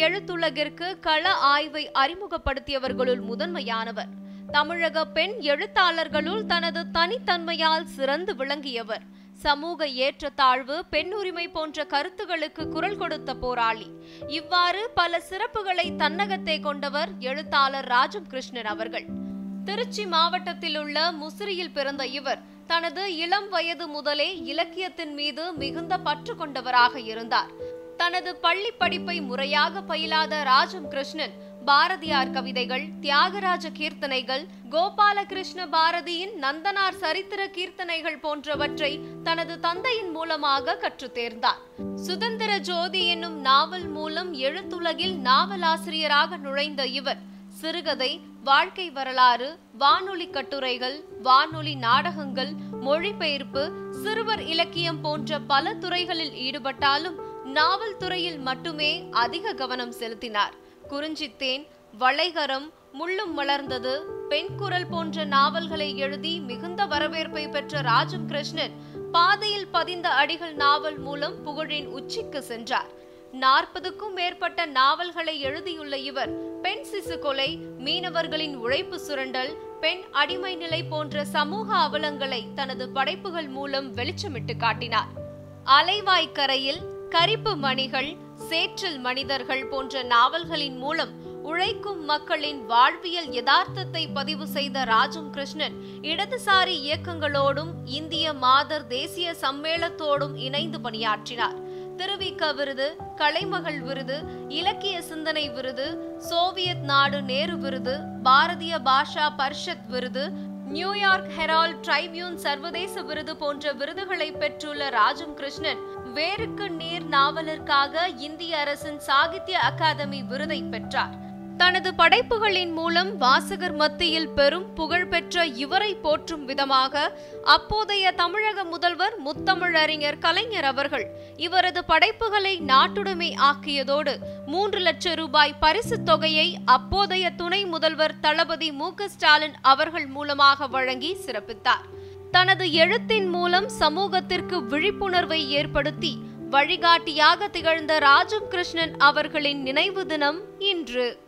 எழுத்துலகிற்கு கள ஆய்வை அறிமுகப்படுத்தியவர்களுள் முதன்மையானவர் தமிழக பெண் எழுத்தாளர்களுள் தனது தனித்தன்மையால் சிறந்து விளங்கியவர் சமூக ஏற்றத்தாழ்வு பெண்ணுரிமை போன்ற கருத்துகளுக்கு குரல் கொடுத்த போராளி இவ்வாறு பல சிறப்புகளை தன்னகத்தே கொண்டவர் எழுத்தாளர் ராஜம் கிருஷ்ணன் அவர்கள் திருச்சி மாவட்டத்தில் உள்ள முசிறியில் பிறந்த இவர் தனது இளம் வயது முதலே இலக்கியத்தின் மீது மிகுந்த பற்று கொண்டவராக இருந்தார் தனது பள்ளி படிப்பை முறையாக பயிலாத ராஜம் கிருஷ்ணன் பாரதியார் கவிதைகள் தியாகராஜ கீர்த்தனைகள் கோபாலகிருஷ்ண பாரதியின் நந்தனார் சரித்திர கீர்த்தனைகள் போன்றவற்றை தனது தந்தையின் மூலமாக கற்றுத் தேர்ந்தார் சுதந்திர ஜோதி என்னும் நாவல் மூலம் எழுத்துலகில் நாவலாசிரியராக நுழைந்த இவர் சிறுகதை வாழ்க்கை வரலாறு வானொலி கட்டுரைகள் வானொலி நாடகங்கள் மொழிபெயர்ப்பு சிறுவர் இலக்கியம் போன்ற பல துறைகளில் ஈடுபட்டாலும் நாவல் துறையில் மட்டுமே அதிக கவனம் செலுத்தினார் குறிஞ்சித்தேன் வளைகரம் முள்ளும் மலர்ந்தது பெண் குரல் போன்ற நாவல்களை எழுதி மிகுந்த வரவேற்பை பெற்ற ராஜம் கிருஷ்ணன் பாதையில் பதிந்த அடிகள் நாவல் மூலம் புகழின் உச்சிக்கு சென்றார் நாற்பதுக்கும் மேற்பட்ட நாவல்களை எழுதியுள்ள இவர் பெண் சிசு கொலை மீனவர்களின் உழைப்பு சுரண்டல் பெண் அடிமை நிலை போன்ற சமூக அவலங்களை தனது படைப்புகள் மூலம் வெளிச்சமிட்டு காட்டினார் அலைவாய்க்கரையில் கரிப்பு மணிகள் சேற்றில் மனிதர்கள் போன்ற நாவல்களின் மூலம் உழைக்கும் மக்களின் வாழ்வியல் யதார்த்தத்தை பதிவு செய்த ராஜம் கிருஷ்ணன் இடதுசாரி இயக்கங்களோடும் இந்திய மாதர் தேசிய சம்மேளத்தோடும் இணைந்து பணியாற்றினார் திருவிக விருது கலைமகள் விருது இலக்கிய சிந்தனை விருது சோவியத் நாடு நேரு விருது பாரதிய பாஷா பரிஷத் விருது நியூயார்க் ஹெரால்ட் ட்ரைபியூன் சர்வதேச விருது போன்ற விருதுகளை பெற்றுள்ள ராஜம் கிருஷ்ணன் வேருக்கு நீர் நாவலிற்காக இந்திய அரசின் சாகித்ய அகாதமி விருதை பெற்றார் தனது படைப்புகளின் மூலம் வாசகர் மத்தியில் பெரும் புகழ் பெற்ற இவரை போற்றும் விதமாக அப்போதைய தமிழக முதல்வர் முத்தமிழறிஞர் கலைஞர் அவர்கள் இவரது படைப்புகளை நாட்டுடைமை ஆக்கியதோடு மூன்று லட்சம் ரூபாய் பரிசுத் தொகையை அப்போதைய துணை முதல்வர் தளபதி மு க ஸ்டாலின் அவர்கள் மூலமாக வழங்கி சிறப்பித்தார் தனது எழுத்தின் மூலம் சமூகத்திற்கு விழிப்புணர்வை ஏற்படுத்தி வழிகாட்டியாக திகழ்ந்த ராஜம் கிருஷ்ணன் அவர்களின் நினைவு தினம் இன்று